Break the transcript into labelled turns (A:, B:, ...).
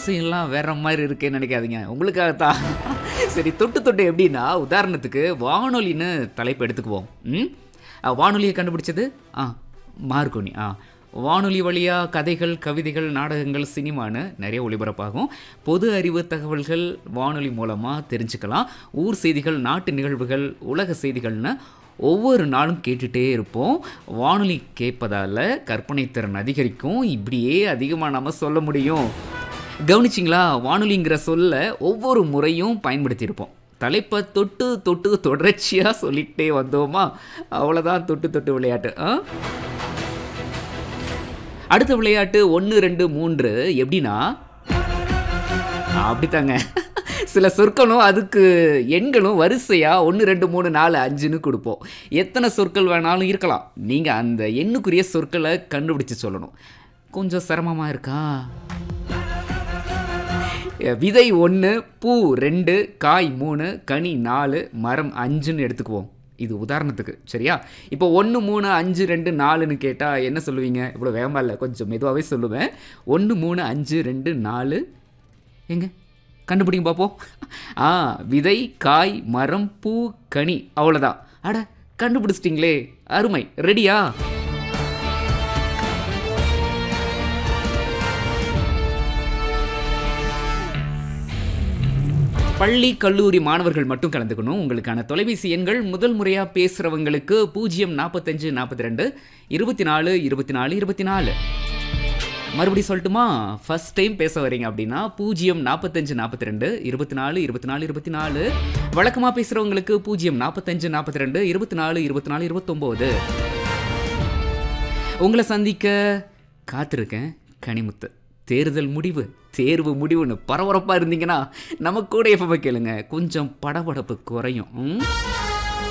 A: வரிசையெல்லாம் வேற மாதிரி இருக்கேன்னு நினைக்காதீங்க உங்களுக்காகத்தான் சரி தொட்டு தொட்டு எப்படின்னா உதாரணத்துக்கு வானொலின்னு தலைப்பு எடுத்துக்குவோம் ம் அஹ், வானொலியை கண்டுபிடிச்சது ஆ மார்கோனி ஆ வானொலி வழியாக கதைகள் கவிதைகள் நாடகங்கள் சினிமான்னு நிறைய ஒளிபரப்பாகும் பொது அறிவு தகவல்கள் வானொலி மூலமாக தெரிஞ்சுக்கலாம் ஊர் செய்திகள் நாட்டு நிகழ்வுகள் உலக செய்திகள்னு ஒவ்வொரு நாளும் கேட்டுட்டே இருப்போம் வானொலி கேட்பதால் கற்பனை திறன் அதிகரிக்கும் இப்படியே அதிகமாக நம்ம சொல்ல முடியும் கவனிச்சிங்களா வானொலிங்கிற சொல்ல ஒவ்வொரு முறையும் பயன்படுத்தியிருப்போம் தலைப்பை தொட்டு தொட்டு தொடர்ச்சியாக சொல்லிட்டே வந்தோமா அவ்வளோதான் தொட்டு தொட்டு விளையாட்டு ஆ அடுத்த விளையாட்டு ஒன்று ரெண்டு மூன்று எப்படின்னா அப்படித்தாங்க சில சொற்களும் அதுக்கு எண்களும் வரிசையாக ஒன்று ரெண்டு மூணு நாலு அஞ்சுன்னு கொடுப்போம் எத்தனை சொற்கள் வேணாலும் இருக்கலாம் நீங்கள் அந்த எண்ணுக்குரிய சொற்களை கண்டுபிடிச்சு சொல்லணும் கொஞ்சம் சிரமமாக இருக்கா விதை ஒன்று பூ ரெண்டு காய் மூணு கனி நாலு மரம் அஞ்சுன்னு எடுத்துக்குவோம் இது உதாரணத்துக்கு சரியா இப்போ ஒன்று மூணு அஞ்சு ரெண்டு நாலுன்னு கேட்டால் என்ன சொல்லுவீங்க இவ்வளோ வேகமாக இல்லை கொஞ்சம் மெதுவாகவே சொல்லுவேன் ஒன்று மூணு அஞ்சு ரெண்டு நாலு எங்க கண்டுபிடிங்க பார்ப்போம் ஆ விதை காய் மரம் பூ கனி அவ்வளோதான் அட கண்டுபிடிச்சிட்டிங்களே அருமை ரெடியா பள்ளி கல்லூரி மாணவர்கள் மட்டும் கலந்துக்கணும் உங்களுக்கான தொலைபேசி எண்கள் முதல் முறையாக பேசுகிறவங்களுக்கு பூஜ்ஜியம் நாற்பத்தஞ்சு நாற்பத்தி ரெண்டு இருபத்தி நாலு இருபத்தி நாலு இருபத்தி நாலு மறுபடியும் சொல்லட்டுமா ஃபர்ஸ்ட் டைம் பேச வரீங்க அப்படின்னா பூஜ்ஜியம் நாற்பத்தஞ்சு நாற்பத்தி ரெண்டு இருபத்தி நாலு இருபத்தி நாலு இருபத்தி நாலு வழக்கமாக பேசுகிறவங்களுக்கு பூஜ்ஜியம் நாற்பத்தஞ்சு நாற்பத்தி ரெண்டு இருபத்தி நாலு இருபத்தி நாலு இருபத்தொம்போது உங்களை சந்திக்க காத்திருக்கேன் கனிமுத்து தேர்தல் முடிவு தேர்வு முடிவுன்னு பரபரப்பாக இருந்தீங்கன்னா நம்ம கூட எப்போ கேளுங்க கொஞ்சம் படபடப்பு குறையும் ம்?